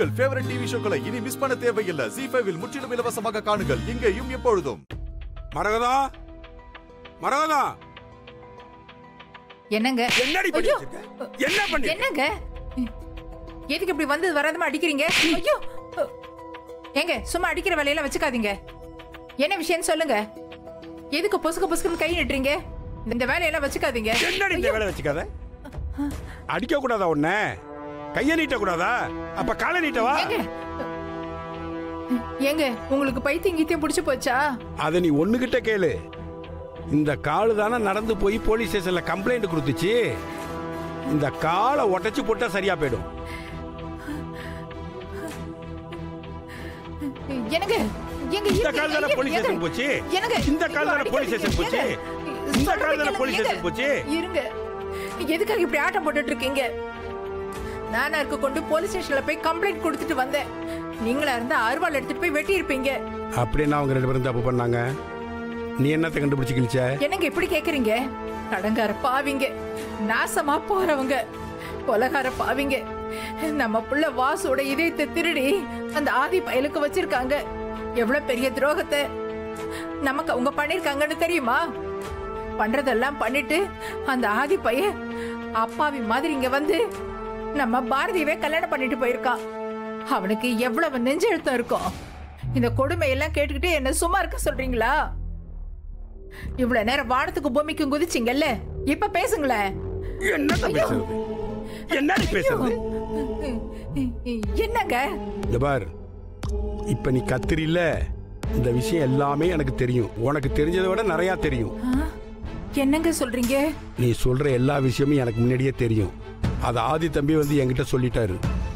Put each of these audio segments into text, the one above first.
உங்கள் favourite TV ஷோக்களை இனி miss பண்ண தேவையில்லை ஜி ஃபைவில் முற்றிலும் இலவசமாக காணுங்கள் இங்கேயும் எப்பொழுதும் மரகதம் மரகதம் என்னங்க என்னடி பண்ணி ஐயோ! வச்சிருக்க? என்ன பண்ணி என்னங்க எதுக்கு இப்படி வந்து வராதமா அடிக்கிறீங்க ஐயோ ஏங்க சும்மா அடிக்கிற வேலையெல்லாம் வச்சுக்காதீங்க என்ன விஷயம் சொல்லுங்க எதுக்கு பொசுக்கு பொசுக்குன்னு கை நட்டுறீங்க இந்த வேலையெல்லாம் வச்சுக்காதீங்க என்னடி இந்த வேலை வச்சுக்காத அடிக்க கூடாதா உன்ன கைய நீட்ட கூடாதா அப்ப காலை நீட்டவா ஏங்க ஏங்க உங்களுக்கு பைத்தியம் கீத்தியம் பிடிச்சு போச்சா அத நீ ஒண்ணுகிட்ட கேளு இந்த காலு தானே நடந்து போய் போலீஸ் ஸ்டேஷன்ல கம்ப்ளைண்ட் கொடுத்துச்சு இந்த காலை உடைச்சு போட்டா சரியா போயிடும் என்னங்க எங்க இந்த இருங்க, கால் தானே இருங்க, போலீஸ் ஏங்க? ஸ்டேஷன் போச்சு என்னங்க இந்த கால் தானே அடிக்காதீங்க, போலீஸ் ஸ்டேஷன் போச்சு ஏங்க? இந்த சொல்றத கால் தானே கேளுங்க, போலீஸ் ஏங்க? ஸ்டேஷன் போச்சு இருங்க எதுக்காக இப்படி ஆட்டம் போட்டுட்டு இருக்கீங்க நானா இருக்க கொண்டு போலீஸ் ஸ்டேஷன்ல போய் கம்ப்ளைண்ட் கொடுத்துட்டு வந்தேன் நீங்களா இருந்தா அருவாள் எடுத்துட்டு போய் வெட்டி இருப்பீங்க அப்படின்னா அவங்க ரெண்டு பேரும் தப்பு பண்ணாங்க நீ என்னத்தை கண்டுபிடிச்சு கிழிச்ச என்னங்க இப்படி கேக்குறீங்க கடங்கார பாவிங்க நாசமா போறவங்க கொலகார பாவிங்க நம்ம புள்ள வாசோட இதயத்தை திருடி அந்த ஆதி பயலுக்கு வச்சிருக்காங்க எவ்வளவு பெரிய துரோகத்தை நமக்கு அவங்க பண்ணிருக்காங்கன்னு தெரியுமா பண்றதெல்லாம் பண்ணிட்டு அந்த ஆதி பையன் அப்பாவி மாதிரி இங்க வந்து நம்ம பாரதியவே கல்யாணம் பண்ணிட்டு போயிருக்கான் அவனுக்கு எவ்வளவு நெஞ்செழுத்தம் இருக்கும் இந்த கொடுமையெல்லாம் கேட்டுக்கிட்டு என்ன சும்மா இருக்க சொல்றீங்களா இவ்வளவு நேரம் வானத்துக்கு பூமிக்கும் குதிச்சிங்கல்ல இப்ப பேசுங்களேன் என்னத்த பேசுறது என்னடி பேசுறது என்னங்க இந்த பார் இப்ப நீ கத்திரில்ல இந்த விஷயம் எல்லாமே எனக்கு தெரியும் உனக்கு தெரிஞ்சதை விட நிறைய தெரியும் ஆ? என்னங்க சொல்றீங்க நீ சொல்ற எல்லா விஷயமும் எனக்கு முன்னாடியே தெரியும் அது ஆதி தம்பி வந்து என்கிட்ட சொல்லிட்டாரு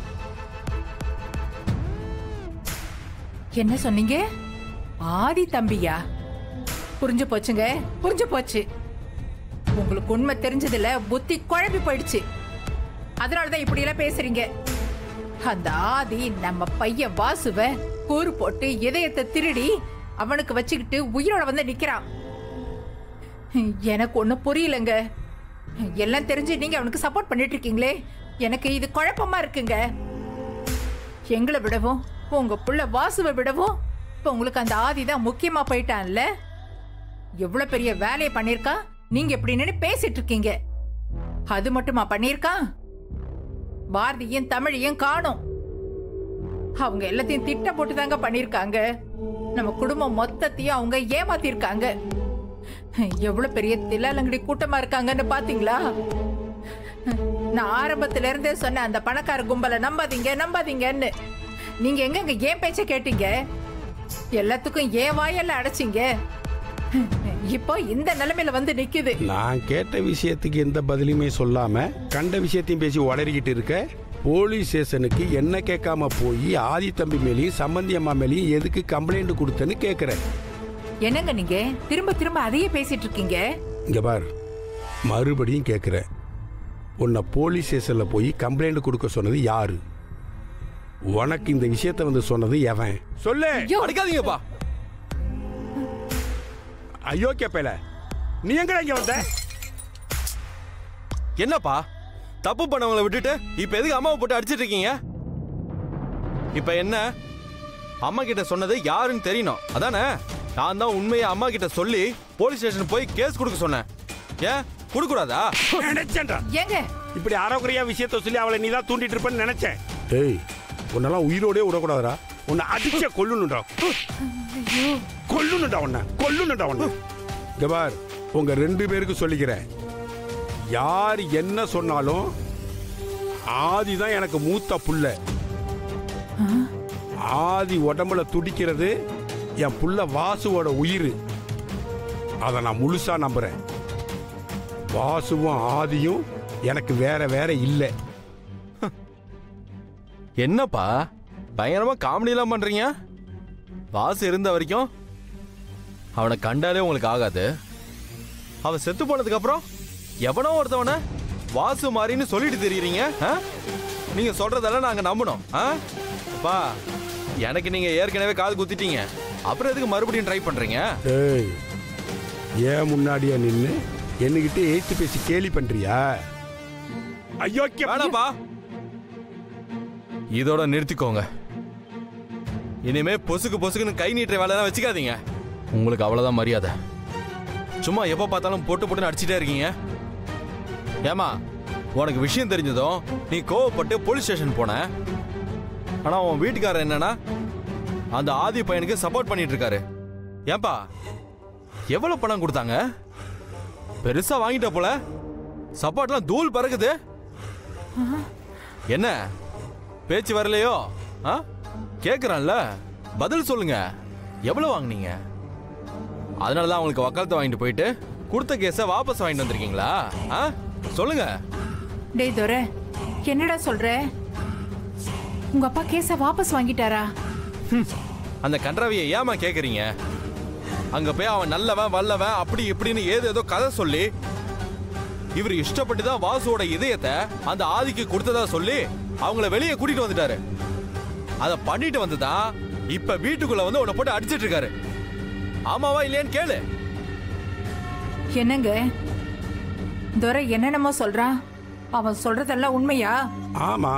என்ன சொன்னீங்க ஆதி தம்பியா புரிஞ்சு போச்சுங்க புரிஞ்சு போச்சு உங்களுக்கு உண்மை தெரிஞ்சதுல புத்தி குழம்பி போயிடுச்சு அதனாலதான் இப்படி எல்லாம் பேசுறீங்க அந்த ஆதி நம்ம பையன் வாசுவ கூறு போட்டு இதயத்தை திருடி அவனுக்கு வச்சுக்கிட்டு உயிரோட வந்து நிக்கிறான் எனக்கு ஒண்ணும் புரியலங்க எல்லாம் தெரிஞ்சு நீங்க அவனுக்கு சப்போர்ட் பண்ணிட்டு இருக்கீங்களே எனக்கு இது குழப்பமா இருக்குங்க எங்களை விடவும் உங்க புள்ள வாசுவை விடவும் இப்ப உங்களுக்கு அந்த ஆதி தான் முக்கியமா போயிட்டான்ல எவ்வளவு பெரிய வேலையை பண்ணிருக்கான் நீங்க இப்படி நின்னு பேசிட்டு இருக்கீங்க அது மட்டுமா பண்ணிருக்கான் பாரதியும் தமிழையும் காணும் அவங்க எல்லாத்தையும் திட்ட போட்டு தாங்க பண்ணிருக்காங்க நம்ம குடும்பம் மொத்தத்தையும் அவங்க ஏமாத்திருக்காங்க எவ்வளவு பெரிய தில்லாலங்கடி கூட்டமா இருக்காங்கன்னு பாத்தீங்களா நான் ஆரம்பத்துல இருந்தே சொன்னேன் அந்த பணக்கார கும்பலை நம்பாதீங்க நம்பாதீங்கன்னு நீங்க எங்கங்க ஏன் பேச்ச கேட்டீங்க எல்லாத்துக்கும் ஏன் வாயெல்லாம் அடைச்சிங்க இப்போ இந்த நிலைமையில வந்து நிக்குது நான் கேட்ட விஷயத்துக்கு எந்த பதிலுமே சொல்லாம கண்ட விஷயத்தையும் பேசி உளறிக்கிட்டு இருக்க போலீஸ் ஸ்டேஷனுக்கு என்ன கேட்காம போய் ஆதி தம்பி மேலேயும் சம்பந்தி அம்மா மேலேயும் எதுக்கு கம்ப்ளைண்ட் கொடுத்தேன்னு கேட்குறேன் என்னங்க நீங்க திரும்ப திரும்ப அதையே பேசிட்டு இருக்கீங்க இங்க பார் மறுபடியும் கேட்குறேன் உன்னை போலீஸ் ஸ்டேஷனில் போய் கம்ப்ளைண்ட் கொடுக்க சொன்னது யாரு உனக்கு இந்த விஷயத்த வந்து சொன்னது எவன் சொல்லு ஐயோ அடிக்காதீங்கப்பா அயோக்கிய பேல நீ எங்கடா இங்க வந்த என்னப்பா தப்பு பண்ணவங்கள விட்டுட்டு இப்ப எதுக்கு அம்மாவை போட்டு அடிச்சிட்டு இருக்கீங்க இப்ப என்ன அம்மா கிட்ட சொன்னது யாருன்னு தெரியணும் அதானே நான் தான் உண்மையை அம்மா கிட்ட சொல்லி போலீஸ் ஸ்டேஷன் போய் கேஸ் கொடுக்க சொன்னேன் ஏன் கொடுக்க கூடாதா நினைச்சேன்டா ஏங்க இப்படி அறகுறையா விஷயத்த சொல்லி அவளை நீ தான் தூண்டிட்டு இருப்பேன்னு நினைச்சேன் டேய் உன்னெல்லாம் உயிரோடே விடக்கூடாதுடா உன்னை அடிச்ச கொல்லுனுடா கொல்லுனுடா உன்னை கொல்லுனுடா உன்னை இங்க பார் உங்க ரெண்டு பேருக்கு சொல்லிக்கிறேன் யார் என்ன சொன்னாலும் ஆதி தான் எனக்கு மூத்த புள்ள ஆதி உடம்புல துடிக்கிறது என் புள்ள வாசுவோட உயிர் அதை நான் முழுசா நம்புறேன் வாசுவும் ஆதியும் எனக்கு வேற வேற இல்லை என்னப்பா பயங்கரமா காமெடி எல்லாம் பண்றீங்க வாசு இருந்த வரைக்கும் அவனை கண்டாலே உங்களுக்கு ஆகாது அவன் செத்து போனதுக்கு அப்புறம் எவனோ ஒருத்தவன வாசு மாதிரின்னு சொல்லிட்டு தெரியுறீங்க ஆ? நீங்க சொல்றதெல்லாம் நாங்க நம்பணும் ஆ? அப்பா எனக்கு நீங்க ஏற்கனவே காது குத்திட்டீங்க அப்புறம் எதுக்கு மறுபடியும் ட்ரை பண்றீங்க ஏய் ஏன் முன்னாடியே நின்னு என்கிட்ட ஏத்து பேசி கேலி பண்றியா அயோக்கிய வேணாப்பா இதோட நிறுத்திக்கோங்க இனிமே பொசுக்கு பொசுக்குன்னு கை நீட்டுற வேலையெல்லாம் வச்சுக்காதீங்க உங்களுக்கு அவ்வளவுதான் மரியாதை சும்மா எப்போ பார்த்தாலும் போட்டு போட்டு அடிச்சிட்டே இருக்கீங்க ஏமா உனக்கு விஷயம் தெரிஞ்சதும் நீ கோவப்பட்டு போலீஸ் ஸ்டேஷன் போன ஆனா உன் வீட்டுக்காரர் என்னன்னா அந்த ஆதி பையனுக்கு சப்போர்ட் பண்ணிட்டு இருக்காரு ஏன்பா எவ்வளவு பணம் கொடுத்தாங்க பெருசா வாங்கிட்ட போல சப்போர்ட்லாம் தூள் பறக்குது என்ன பேச்சு வரலையோ ஆ கேக்குறான்ல பதில் சொல்லுங்க எவ்வளவு வாங்குனீங்க அதனால தான் உங்களுக்கு வக்காலத்தை வாங்கிட்டு போயிட்டு கொடுத்த கேஸை வாபஸ் வாங்கிட்டு வந்திருக்கீங்களா ஆ சொல்லுங்க டேய் துரை என்னடா சொல்ற உங்க அப்பா கேஸ வாபஸ் வாங்கிட்டாரா ஹம், அந்த கன்றாவியை ஏமா கேக்குறீங்க அங்க போய் அவன் நல்லவன் வல்லவன் அப்படி இப்படின்னு ஏதோ ஏதோ கதை சொல்லி இவர் இஷ்டப்பட்டு தான் வாசுவோட இதயத்தை அந்த ஆதிக்கு கொடுத்ததா சொல்லி அவங்கள வெளியே கூட்டிட்டு வந்துட்டாரு அத பண்ணிட்டு வந்துதான் இப்ப வீட்டுக்குள்ள வந்து உன்னை போட்டு அடிச்சிட்டு இருக்காரு ஆமாவா இல்லையான்னு கேளு என்னங்க துரை என்னென்னமோ சொல்றான் அவன் சொல்றதெல்லாம் உண்மையா ஆமா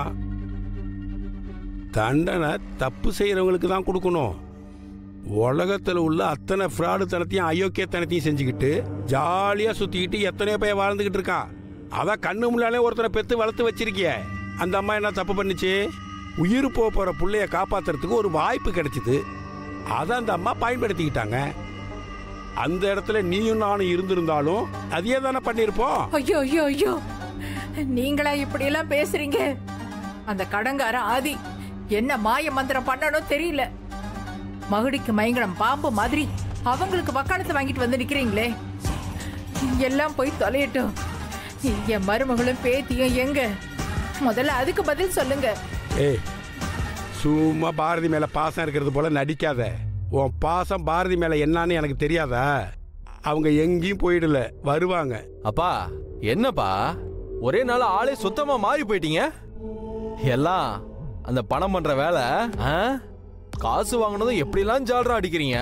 தண்டனை தப்பு செய்யறவங்களுக்கு தான் கொடுக்கணும் உலகத்தில் உள்ள அத்தனை ஃப்ராடு தனத்தையும் அயோக்கியத்தனத்தையும் செஞ்சுக்கிட்டு ஜாலியாக சுற்றிக்கிட்டு எத்தனையோ பேர் வாழ்ந்துக்கிட்டு இருக்கான் அதான் கண்ணு முன்னாலே ஒருத்தனை பெற்று வளர்த்து வச்சிருக்கிய அந்த அம்மா என்ன தப்பு பண்ணுச்சு உயிர் போக போகிற பிள்ளைய காப்பாத்துறதுக்கு ஒரு வாய்ப்பு கிடைச்சிது அதை அந்த அம்மா பயன்படுத்திக்கிட்டாங்க அந்த இடத்துல நீயும் நானும் இருந்திருந்தாலும் அதையே தானே பண்ணியிருப்போம் ஐயோ ஐயோ ஐயோ நீங்களா இப்படி எல்லாம் பேசுறீங்க அந்த கடங்கார ஆதி என்ன மாய மந்திரம் பண்ணணும் தெரியல மகுடிக்கு மயங்கடம் பாம்பு மாதிரி அவங்களுக்கு வக்காலத்தை வாங்கிட்டு வந்து நிக்கிறீங்களே எல்லாம் போய் தொலையட்டும் என் மருமகளும் பேத்தியும் எங்க முதல்ல அதுக்கு பதில் சொல்லுங்க ஏய் சும்மா பாரதி மேல பாசம் இருக்கிறது போல நடிக்காத உன் பாசம் பாரதி மேல என்னன்னு எனக்கு தெரியாதா அவங்க எங்கேயும் போயிடல வருவாங்க அப்பா என்னப்பா ஒரே நாள் ஆளே சுத்தமா மாறி போயிட்டீங்க எல்லாம் அந்த பணம் பண்ற வேலை ஆ? காசு வாங்கினதும் எப்படிலாம் ஜால்ரா அடிக்கிறீங்க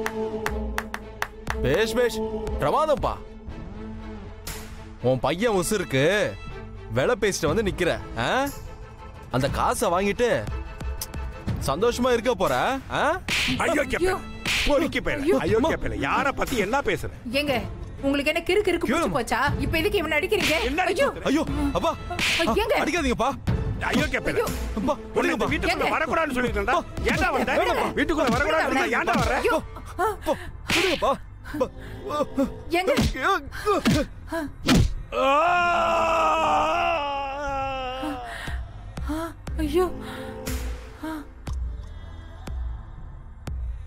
பேஷ் பேஷ் பிரமாதம்ப்பா உன் பையன் உசுருக்கு விலை பேசிட்டு வந்து நிக்கிற ஆ? அந்த காசை வாங்கிட்டு சந்தோஷமா இருக்க போற ஆ? அயோக்கிய ஐயோ. பொறுக்கி பேர ஐயோ. அயோக்கிய பேர யார பத்தி என்ன பேசுற எங்க உங்களுக்கு என்ன கிறுக்கு கிறுக்கு ஐயோ. பிடிச்சு போச்சா இப்ப எதுக்கு இவன் அடிக்கிறீங்க என்ன ஐயோ ஐயோ அப்பா ஏங்க? அடிக்காதீங்கப்பா அயோக்கிய பேர ஐயோ. அப்பா உன்னை இந்த விடுங்கப்பா. வீட்டுக்குள்ள ஏங்க? வரக்கூடாதுன்னு சொல்லிட்டு ஏன்டா வந்த வேணாம்ப்பா. வீட்டுக்குள்ள வரக்கூடாதுன்னு சொன்னா ஏன்டா வர ஐயோ அப்பா, விடுங்கப்பா அப்பா. எங்க ஐயோ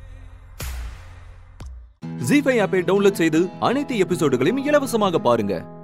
ஜி ஃபைவ் ஆப்பை டவுன்லோட் செய்து அனைத்து எபிசோடுகளையும் இலவசமாக பாருங்க